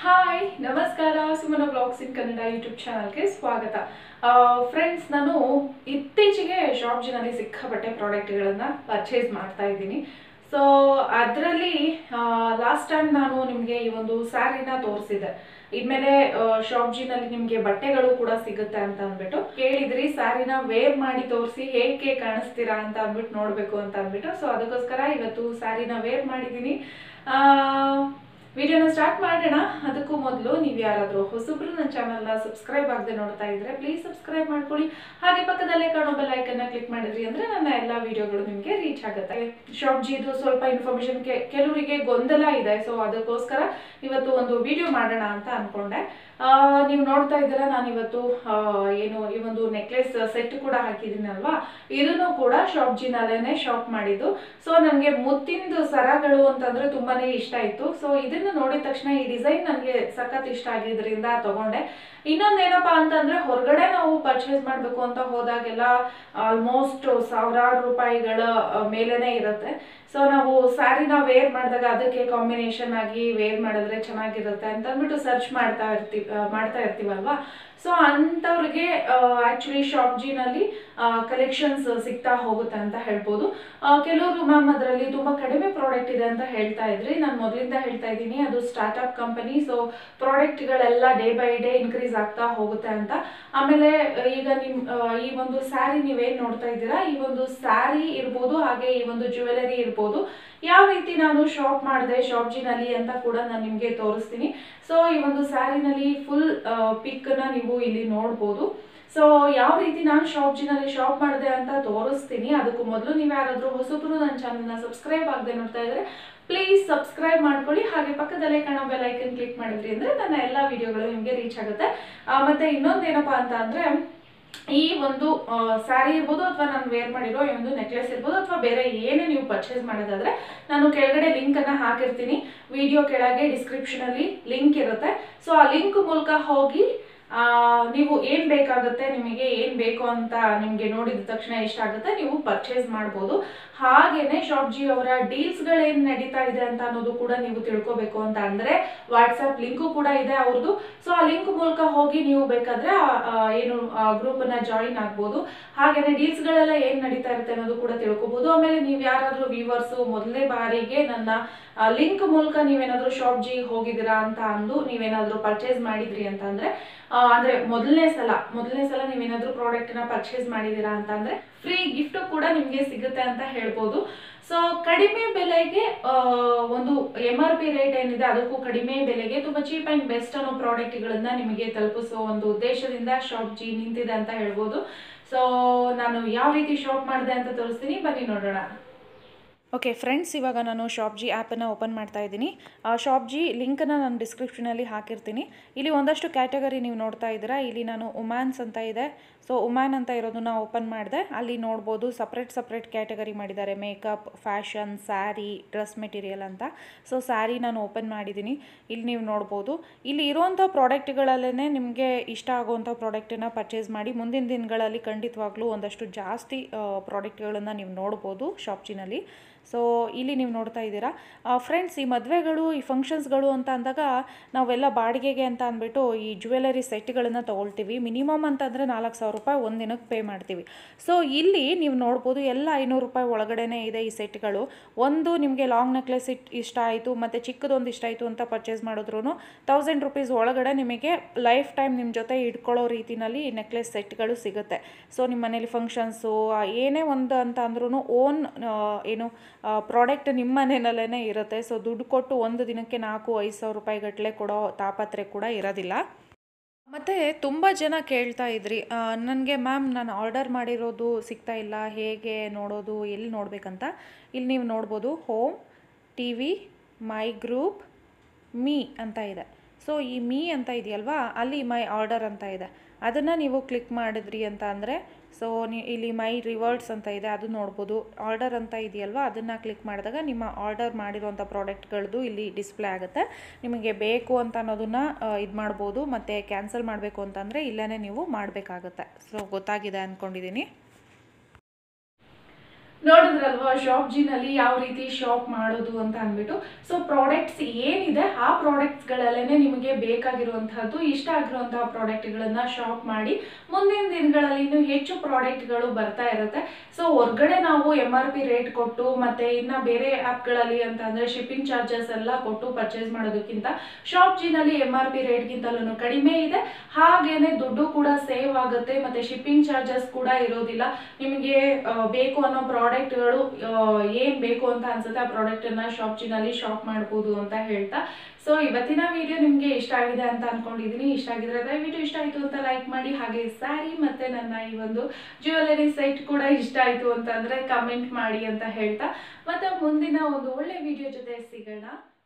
hi ನಮಸ್ಕಾರ Sumana blogs in Kannada YouTube ಚಾನಲ್ಗೆ ಸ್ವಾಗತ ಫ್ರೆಂಡ್ಸ್ ನಾನು ಇತ್ತೀಚೆಗೆ ಶಾಪ್ ಜಿನಲ್ಲಿ ಸಿಕ್ಕಾಪಟ್ಟೆ ಪ್ರಾಡಕ್ಟ್ಗಳನ್ನು ಪರ್ಚೇಸ್ ಮಾಡ್ತಾ ಇದ್ದೀನಿ ಸೊ ಅದರಲ್ಲಿ ಲಾಸ್ಟ್ ಟೈಮ್ ನಾನು ನಿಮಗೆ ಈ ಒಂದು ಸ್ಯಾರಿನ ತೋರಿಸಿದೆ ಇನ್ಮೇಲೆ ಶಾಪ್ ಜಿನಲ್ಲಿ ನಿಮಗೆ ಬಟ್ಟೆಗಳು ಕೂಡ ಸಿಗುತ್ತೆ ಅಂತ ಅಂದ್ಬಿಟ್ಟು ಕೇಳಿದ್ರಿ ಸ್ಯಾರಿನ ವೇರ್ ಮಾಡಿ ತೋರಿಸಿ ಹೇಗೆ ಕಾಣಿಸ್ತೀರಾ ಅಂತ ಅಂದ್ಬಿಟ್ಟು ನೋಡಬೇಕು ಅಂತ ಅಂದ್ಬಿಟ್ಟು ಸೊ ಅದಕ್ಕೋಸ್ಕರ ಇವತ್ತು ಸ್ಯಾರಿನ ವೇರ್ ಮಾಡಿದ್ದೀನಿ ವಿಡಿಯೋನ ಸ್ಟಾರ್ಟ್ ಮಾಡೋಣ ಅದಕ್ಕೂ ಮೊದಲು ನೀವು ಯಾರಾದರೂ ಹೊಸಬ್ರು ನನ್ನ ಚಾನಲ್ನ ಸಬ್ಸ್ಕ್ರೈಬ್ ಆಗದೆ ನೋಡ್ತಾ ಇದ್ರೆ ಪ್ಲೀಸ್ ಸಬ್ಸ್ಕ್ರೈಬ್ ಮಾಡ್ಕೊಳ್ಳಿ ಹಾಗೆ ಪಕ್ಕದಲ್ಲೇ ಕಾಣೋ ಬೆಲ್ ಐಕನ್ನ ಕ್ಲಿಕ್ ಮಾಡಿದ್ರಿ ಅಂದ್ರೆ ನನ್ನ ಎಲ್ಲ ವಿಡಿಯೋಗಳು ನಿಮಗೆ ರೀಚ್ ಆಗುತ್ತೆ ಶಾಪ್ ಜಿದು ಸ್ವಲ್ಪ ಇನ್ಫಾರ್ಮೇಶನ್ ಕೆಲವರಿಗೆ ಗೊಂದಲ ಇದೆ ಸೊ ಅದಕ್ಕೋಸ್ಕರ ಇವತ್ತು ಒಂದು ವಿಡಿಯೋ ಮಾಡೋಣ ಅಂತ ಅನ್ಕೊಂಡೆ ನೀವು ನೋಡ್ತಾ ಇದ್ದೀರಾ ನಾನು ಇವತ್ತು ಆ, ಏನು ಈ ಒಂದು ನೆಕ್ಲೆಸ್ ಸೆಟ್ ಕೂಡ ಹಾಕಿದ್ದೀನಲ್ವಾ ಇದನ್ನು ಕೂಡ ಶಾಪ್ ಜಿನಲ್ಲೇನೆ ಶಾಪ್ ಮಾಡಿದ್ದು ಸೊ ನನಗೆ ಮುತ್ತಿಂದು ಸರಗಳು ಅಂತಂದ್ರೆ ತುಂಬಾನೇ ಇಷ್ಟ ಇತ್ತು ಸೊ ಇದನ್ನು ನೋಡಿದ ತಕ್ಷಣ ಈ ಡಿಸೈನ್ ನನಗೆ ಸಖತ್ ಇಷ್ಟ ಆಗಿದ್ರಿಂದ ತಗೊಂಡೆ ಇನ್ನೊಂದೇನಪ್ಪಾ ಅಂತಂದ್ರೆ ಹೊರಗಡೆ ನಾವು ಪರ್ಚೇಸ್ ಮಾಡಬೇಕು ಅಂತ ಹೋದಾಗೆಲ್ಲ ಆಲ್ಮೋಸ್ಟ್ ಸಾವಿರಾರು ರೂಪಾಯಿಗಳ ಆ, ಮೇಲೇನೆ ಇರುತ್ತೆ ಸೊ ನಾವು ಸ್ಯಾರಿನ ವೇರ್ ಮಾಡಿದಾಗ ಅದಕ್ಕೆ ಕಾಂಬಿನೇಷನ್ ಆಗಿ ವೇರ್ ಮಾಡಿದ್ರೆ ಚೆನ್ನಾಗಿರುತ್ತೆ ಅಂತ ಅಂದ್ಬಿಟ್ಟು ಸರ್ಚ್ ಮಾಡ್ತಾ ಇರ್ತೀವಿ ಮಾಡ್ತಾ ಇರ್ತೀವಲ್ವಾ ಸೊ ಅಂಥವ್ರಿಗೆ ಆ್ಯಕ್ಚುಲಿ ಶಾಪ್ ಜಿನಲ್ಲಿ ಕಲೆಕ್ಷನ್ಸ್ ಸಿಗ್ತಾ ಹೋಗುತ್ತೆ ಅಂತ ಹೇಳ್ಬೋದು ಆ, ಕೆಲವರು ಮ್ಯಾಮ್ ಅದರಲ್ಲಿ ತುಂಬ ಕಡಿಮೆ ಪ್ರಾಡಕ್ಟ್ ಇದೆ ಅಂತ ಹೇಳ್ತಾ ಇದ್ರಿ ನಾನು ಮೊದಲಿಂದ ಹೇಳ್ತಾ ಇದ್ದೀನಿ ಅದು ಸ್ಟಾರ್ಟ್ಅಪ್ ಕಂಪನಿ ಸೊ ಪ್ರಾಡಕ್ಟ್ಗಳೆಲ್ಲ ಡೇ ಬೈ ಡೇ ಇನ್ಕ್ರೀಸ್ ಆಗ್ತಾ ಹೋಗುತ್ತೆ ಅಂತ ಆಮೇಲೆ ಆ, ಈಗ ನಿಮ್ ಆ, ಈ ಒಂದು ಸ್ಯಾರಿ ನೀವೇನು ನೋಡ್ತಾ ಇದ್ದೀರಾ ಈ ಒಂದು ಸ್ಯಾರಿ ಇರ್ಬೋದು ಹಾಗೆ ಈ ಒಂದು ಜ್ಯುವೆಲರಿ ಇರ್ಬೋದು ಯಾವ ರೀತಿ ನಾನು ಶಾಪ್ ಮಾಡಿದೆ ಶಾಪ್ ಜಿನಲ್ಲಿ ಅಂತ ಕೂಡ ನಾನು ನಿಮಗೆ ತೋರಿಸ್ತೀನಿ ಸೊ ಈ ಒಂದು ಸ್ಯಾರಿನಲ್ಲಿ ಫುಲ್ ಪಿಕ್ನ ನೀವು ಇಲ್ಲಿ ನೋಡ್ಬೋದು ಸೊ ಯಾವ ರೀತಿ ನಾನು ಶಾಪ್ ಜಿನಲ್ಲಿ ಶಾಪ್ ಮಾಡಿದೆ ಅಂತ ತೋರಿಸ್ತೀನಿ ಅದಕ್ಕೂ ಮೊದಲು ನೀವು ಯಾರಾದರೂ ಹೊಸಬ್ರು ನನ್ನ ಚಾನಲ್ನ ಸಬ್ಸ್ಕ್ರೈಬ್ ಆಗದೆ ನೋಡ್ತಾ ಇದ್ರೆ ಪ್ಲೀಸ್ ಸಬ್ಸ್ಕ್ರೈಬ್ ಮಾಡ್ಕೊಳ್ಳಿ ಹಾಗೆ ಪಕ್ಕದಲ್ಲೇ ಕಾಣೋ ಬೆಲ್ ಐಕನ್ ಕ್ಲಿಕ್ ಮಾಡಿದ್ರಿ ಅಂದರೆ ನನ್ನ ಎಲ್ಲ ವಿಡಿಯೋಗಳು ನಿಮಗೆ ರೀಚ್ ಆಗುತ್ತೆ ಆ, ಮತ್ತೆ ಇನ್ನೊಂದೇನಪ್ಪ ಅಂತ ಅಂದರೆ ಈ ಒಂದು ಸ್ಯಾರಿ ಇರ್ಬೋದು ಅಥವಾ ನಾನು ವೇರ್ ಮಾಡಿರೋ ಈ ಒಂದು ನೆಕ್ಲೆಸ್ ಇರ್ಬೋದು ಅಥವಾ ಬೇರೆ ಏನೇ ನೀವು ಪರ್ಚೇಸ್ ಮಾಡೋದಾದ್ರೆ ನಾನು ಕೆಳಗಡೆ ಲಿಂಕನ್ನು ಹಾಕಿರ್ತೀನಿ ವಿಡಿಯೋ ಕೆಳಗೆ ಡಿಸ್ಕ್ರಿಪ್ಷನಲ್ಲಿ ಲಿಂಕ್ ಇರುತ್ತೆ ಸೊ ಆ ಲಿಂಕ್ ಮೂಲಕ ಹೋಗಿ ಆ, ನೀವು ಏನು ಬೇಕಾಗುತ್ತೆ ನಿಮಗೆ ಏನು ಬೇಕು ಅಂತ ನಿಮಗೆ ನೋಡಿದ ತಕ್ಷಣ ಇಷ್ಟ ಆಗುತ್ತೆ ನೀವು ಪರ್ಚೇಸ್ ಮಾಡ್ಬೋದು ಹಾಗೇನೆ ಶಾಪ್ ಜಿ ಅವರ ಡೀಲ್ಸ್ಗಳೇನು ನಡೀತಾ ಇದೆ ಅಂತ ಅನ್ನೋದು ಕೂಡ ನೀವು ತಿಳ್ಕೊಬೇಕು ಅಂತ ಅಂದರೆ ವಾಟ್ಸಪ್ ಲಿಂಕು ಕೂಡ ಇದೆ ಅವ್ರದ್ದು ಸೊ ಆ ಲಿಂಕ್ ಮೂಲಕ ಹೋಗಿ ನೀವು ಬೇಕಾದ್ರೆ ಆ- ಆ ಏನು ಗ್ರೂಪನ್ನು ಜಾಯಿನ್ ಆಗ್ಬೋದು ಹಾಗೇನೆ ಡೀಲ್ಸ್ಗಳೆಲ್ಲ ಏನು ನಡೀತಾ ಇರುತ್ತೆ ಅನ್ನೋದು ಕೂಡ ತಿಳ್ಕೊಬೋದು ಆಮೇಲೆ ನೀವು ಯಾರಾದರೂ ವ್ಯೂವರ್ಸು ಮೊದಲನೇ ಬಾರಿಗೆ ನನ್ನ ಲಿಂಕ್ ಮೂಲಕ ನೀವೇನಾದರೂ ಶಾಪ್ ಜಿ ಹೋಗಿದ್ದೀರಾ ಅಂತ ಅಂದು ನೀವೇನಾದರೂ ಪರ್ಚೇಸ್ ಮಾಡಿದ್ರಿ ಅಂತ ಅಂದರೆ ಅಂದರೆ ಮೊದಲನೇ ಸಲ ಮೊದಲನೇ ಸಲ ನೀವೇನಾದರೂ ಪ್ರಾಡಕ್ಟನ್ನ ಪರ್ಚೇಸ್ ಮಾಡಿದ್ದೀರಾ ಅಂತ ಅಂದರೆ ಫ್ರೀ ಗಿಫ್ಟು ಕೂಡ ನಿಮಗೆ ಸಿಗುತ್ತೆ ಅಂತ ಹೇಳ್ಬೋದು ಸೊ ಕಡಿಮೆ ಬೆಲೆಗೆ ಆ, ಒಂದು ಎಮ್ ಆರ್ ಪಿ ರೇಟ್ ಏನಿದೆ ಅದಕ್ಕೂ ಕಡಿಮೆ ಬೆಲೆಗೆ ತುಂಬ ಚೀಪ್ ಆ್ಯಂಡ್ ಬೆಸ್ಟ್ ಅನ್ನೋ ಪ್ರಾಡಕ್ಟ್ಗಳನ್ನ ನಿಮಗೆ ತಲುಪಿಸೋ ಒಂದು ಉದ್ದೇಶದಿಂದ ಶಾಪ್ ಜಿ ನಿಂತಿದೆ ಅಂತ ಹೇಳ್ಬೋದು ಸೊ ನಾನು ಯಾವ ರೀತಿ ಶಾಪ್ ಮಾಡಿದೆ ಅಂತ ತೋರಿಸ್ತೀನಿ ಬನ್ನಿ ನೋಡೋಣ ಓಕೆ ಫ್ರೆಂಡ್ಸ್ ಇವಾಗ ನಾನು ಶಾಪ್ ಜಿ ಆ್ಯಪನ್ನು ಓಪನ್ ಮಾಡ್ತಾ ಇದ್ದೀನಿ ಆ ಶಾಪ್ ಜಿ ಲಿಂಕನ್ನು ನಾನು ಡಿಸ್ಕ್ರಿಪ್ಷನಲ್ಲಿ ಹಾಕಿರ್ತೀನಿ ಇಲ್ಲಿ ಒಂದಷ್ಟು ಕ್ಯಾಟಗರಿ ನೀವು ನೋಡ್ತಾ ಇದ್ದೀರಾ ಇಲ್ಲಿ ನಾನು ಉಮ್ಯಾನ್ಸ್ ಅಂತ ಇದೆ ಸೊ ಉಮ್ಯಾನ್ ಅಂತ ಇರೋದನ್ನ ಓಪನ್ ಮಾಡಿದೆ ಅಲ್ಲಿ ನೋಡ್ಬೋದು ಸಪ್ರೇಟ್ ಸಪ್ರೇಟ್ ಕ್ಯಾಟಗರಿ ಮಾಡಿದ್ದಾರೆ makeup fashion sari dress material ಅಂತ ಸೊ ಸ್ಯಾರಿ ನಾನು ಓಪನ್ ಮಾಡಿದ್ದೀನಿ ಇಲ್ಲಿ ನೀವು ನೋಡ್ಬೋದು ಇಲ್ಲಿ ಇರುವಂಥ ಪ್ರಾಡಕ್ಟ್ಗಳಲ್ಲೇ ನಿಮಗೆ ಇಷ್ಟ ಆಗುವಂಥ ಪ್ರಾಡಕ್ಟನ್ನು ಪರ್ಚೇಸ್ ಮಾಡಿ ಮುಂದಿನ ದಿನಗಳಲ್ಲಿ ಖಂಡಿತವಾಗ್ಲೂ ಒಂದಷ್ಟು ಜಾಸ್ತಿ ಪ್ರಾಡಕ್ಟ್ಗಳನ್ನು ನೀವು ನೋಡ್ಬೋದು ಶಾಪ್ಜಿನಲ್ಲಿ ಸೊ ಇಲ್ಲಿ ನೀವು ನೋಡ್ತಾ ಇದ್ದೀರಾ ಫ್ರೆಂಡ್ಸ್ ಈ ಮದುವೆಗಳು ಈ ಫಂಕ್ಷನ್ಸ್ಗಳು ಅಂತ ಅಂದಾಗ ನಾವೆಲ್ಲ ಬಾಡಿಗೆಗೆ ಅಂತ ಅಂದ್ಬಿಟ್ಟು ಈ ಜ್ಯುವೆಲರಿ ಸೆಟ್ಗಳನ್ನು ತೊಗೊಳ್ತೀವಿ ಮಿನಿಮಮ್ ಅಂತಂದರೆ ನಾಲ್ಕು ಸಾವಿರ ರೂಪಾಯಿ ಒಂದು ದಿನಕ್ಕೆ ಪೇ ಮಾಡ್ತೀವಿ ಸೊ ಇಲ್ಲಿ ನೀವು ನೋಡ್ಬೋದು ಎಲ್ಲ ಐನೂರು ರೂಪಾಯಿ ಒಳಗಡೆನೇ ಇದೆ ಈ ಸೆಟ್ಗಳು ಒಂದು ನಿಮಗೆ ಲಾಂಗ್ ನೆಕ್ಲೆಸ್ ಇಟ್ ಇಷ್ಟ ಆಯಿತು ಮತ್ತು ಚಿಕ್ಕದೊಂದು ಇಷ್ಟ ಆಯಿತು ಅಂತ ಪರ್ಚೇಸ್ ಮಾಡಿದ್ರು ತೌಸಂಡ್ ರುಪೀಸ್ ಒಳಗಡೆ ನಿಮಗೆ ಲೈಫ್ ಟೈಮ್ ನಿಮ್ಮ ಜೊತೆ ಇಟ್ಕೊಳ್ಳೋ ರೀತಿನಲ್ಲಿ ಈ ನೆಕ್ಲೆಸ್ ಸೆಟ್ಗಳು ಸಿಗುತ್ತೆ ಸೊ ನಿಮ್ಮ ಮನೇಲಿ ಫಂಕ್ಷನ್ಸು ಏನೇ ಒಂದು ಅಂತ ಅಂದ್ರೂ ಓನ್ ಏನು ಪ್ರಾಡಕ್ಟ್ ನಿಮ್ಮ ಮನೆಯಲ್ಲೇ ಇರುತ್ತೆ ಸೊ ದುಡ್ಡು ಕೊಟ್ಟು ಒಂದು ದಿನಕ್ಕೆ ನಾಲ್ಕು ಐದು ಸಾವಿರ ರೂಪಾಯಿ ಗಟ್ಟಲೆ ಕೊಡೋ ತಾಪತ್ರೆ ಕೂಡ ಇರೋದಿಲ್ಲ ಮತ್ತು ತುಂಬ ಜನ ಕೇಳ್ತಾ ಇದ್ರಿ ನನಗೆ ಮ್ಯಾಮ್ ನಾನು ಆರ್ಡರ್ ಮಾಡಿರೋದು ಸಿಗ್ತಾ ಇಲ್ಲ ಹೇಗೆ ನೋಡೋದು ಎಲ್ಲಿ ನೋಡಬೇಕಂತ ಇಲ್ಲಿ ನೀವು ನೋಡ್ಬೋದು home T V my group me ಅಂತ ಇದೆ ಸೊ ಈ ಮೀ ಅಂತ ಇದೆಯಲ್ವಾ ಅಲ್ಲಿ ಮೈ ಆರ್ಡರ್ ಅಂತ ಇದೆ ಅದನ್ನು ನೀವು ಕ್ಲಿಕ್ ಮಾಡಿದ್ರಿ ಅಂತ ಅಂದರೆ ಸೊ ನೀ ಇಲ್ಲಿ ಮೈ ರಿವರ್ಡ್ಸ್ ಅಂತ ಇದೆ ಅದು ನೋಡ್ಬೋದು ಆರ್ಡರ್ ಅಂತ ಇದೆಯಲ್ವಾ ಅದನ್ನು ಕ್ಲಿಕ್ ಮಾಡಿದಾಗ ನಿಮ್ಮ ಆರ್ಡರ್ ಮಾಡಿರೋಂಥ ಪ್ರಾಡಕ್ಟ್ಗಳದ್ದು ಇಲ್ಲಿ ಡಿಸ್ಪ್ಲೇ ಆಗುತ್ತೆ ನಿಮಗೆ ಬೇಕು ಅಂತ ಅನ್ನೋದನ್ನು ಇದು ಮಾಡ್ಬೋದು ಮತ್ತು ಕ್ಯಾನ್ಸಲ್ ಮಾಡಬೇಕು ಅಂತಂದರೆ ಇಲ್ಲೇ ನೀವು ಮಾಡಬೇಕಾಗುತ್ತೆ ಸೊ ಗೊತ್ತಾಗಿದೆ ಅಂದ್ಕೊಂಡಿದ್ದೀನಿ ನೋಡಿದ್ರಲ್ವಾ ಶಾಪ್ ಜಿನಲ್ಲಿ ಯಾವ ರೀತಿ ಶಾಪ್ ಮಾಡೋದು ಅಂತ ಅಂದ್ಬಿಟ್ಟು ಸೊ ಪ್ರಾಡಕ್ಟ್ಸ್ ಏನಿದೆ ಆ ಪ್ರಾಡಕ್ಟ್ಸ್ಗಳಲ್ಲೇ ನಿಮಗೆ ಬೇಕಾಗಿರುವಂತಹದ್ದು ಇಷ್ಟ ಆಗಿರುವಂತಹ ಪ್ರಾಡಕ್ಟ್ಗಳನ್ನ ಶಾಪ್ ಮಾಡಿ ಮುಂದಿನ ದಿನಗಳಲ್ಲಿ ಇನ್ನೂ ಹೆಚ್ಚು ಪ್ರಾಡಕ್ಟ್ಗಳು ಬರ್ತಾ ಇರುತ್ತೆ ಸೊ ಹೊರ್ಗಡೆ ನಾವು ಎಮ್ ಆರ್ ಪಿ ರೇಟ್ ಕೊಟ್ಟು ಮತ್ತೆ ಇನ್ನ ಬೇರೆ ಆ್ಯಪ್ಗಳಲ್ಲಿ ಅಂತ ಅಂದ್ರೆ ಶಿಪ್ಪಿಂಗ್ ಚಾರ್ಜಸ್ ಎಲ್ಲ ಕೊಟ್ಟು ಪರ್ಚೇಸ್ ಮಾಡೋದಕ್ಕಿಂತ ಶಾಪ್ ಜಿನಲ್ಲಿ ಎಮ್ ಆರ್ ಪಿ ರೇಟ್ಗಿಂತಲೂ ಕಡಿಮೆ ಇದೆ ಹಾಗೇನೆ ದುಡ್ಡು ಕೂಡ ಸೇವ್ ಆಗುತ್ತೆ ಮತ್ತೆ ಶಿಪ್ಪಿಂಗ್ ಚಾರ್ಜಸ್ ಕೂಡ ಇರೋದಿಲ್ಲ ನಿಮಗೆ ಆ, ಬೇಕು ಅನ್ನೋ ಪ್ರಾಡಕ್ಟ್ಗಳು ಏನ್ ಬೇಕು ಅಂತ ಅನ್ಸುತ್ತೆ ಆ ಪ್ರಾಡಕ್ಟ್ ಅನ್ನ ಶಾಪ್ ಜಿನಲ್ಲಿ ಶಾಪ್ ಮಾಡ್ಬೋದು ಅಂತ ಹೇಳ್ತಾ ಸೊ ಇವತ್ತಿನ ವಿಡಿಯೋ ನಿಮ್ಗೆ ಇಷ್ಟ ಆಗಿದೆ ಅಂತ ಅನ್ಕೊಂಡಿದೀನಿ ಇಷ್ಟ ಆಗಿದ್ರೆ ದಯವಿಟ್ಟು ಇಷ್ಟ ಆಯ್ತು ಅಂತ ಲೈಕ್ ಮಾಡಿ ಹಾಗೆ ಸ್ಯಾರಿ ಮತ್ತೆ ನನ್ನ ಈ ಒಂದು ಜ್ಯುವೆಲರಿ ಸೈಟ್ ಕೂಡ ಇಷ್ಟ ಆಯ್ತು ಅಂತಂದ್ರೆ ಕಮೆಂಟ್ ಮಾಡಿ ಅಂತ ಹೇಳ್ತಾ ಮತ್ತೆ ಮುಂದಿನ ಒಂದು ಒಳ್ಳೆ ವಿಡಿಯೋ ಜೊತೆ ಸಿಗೋಣ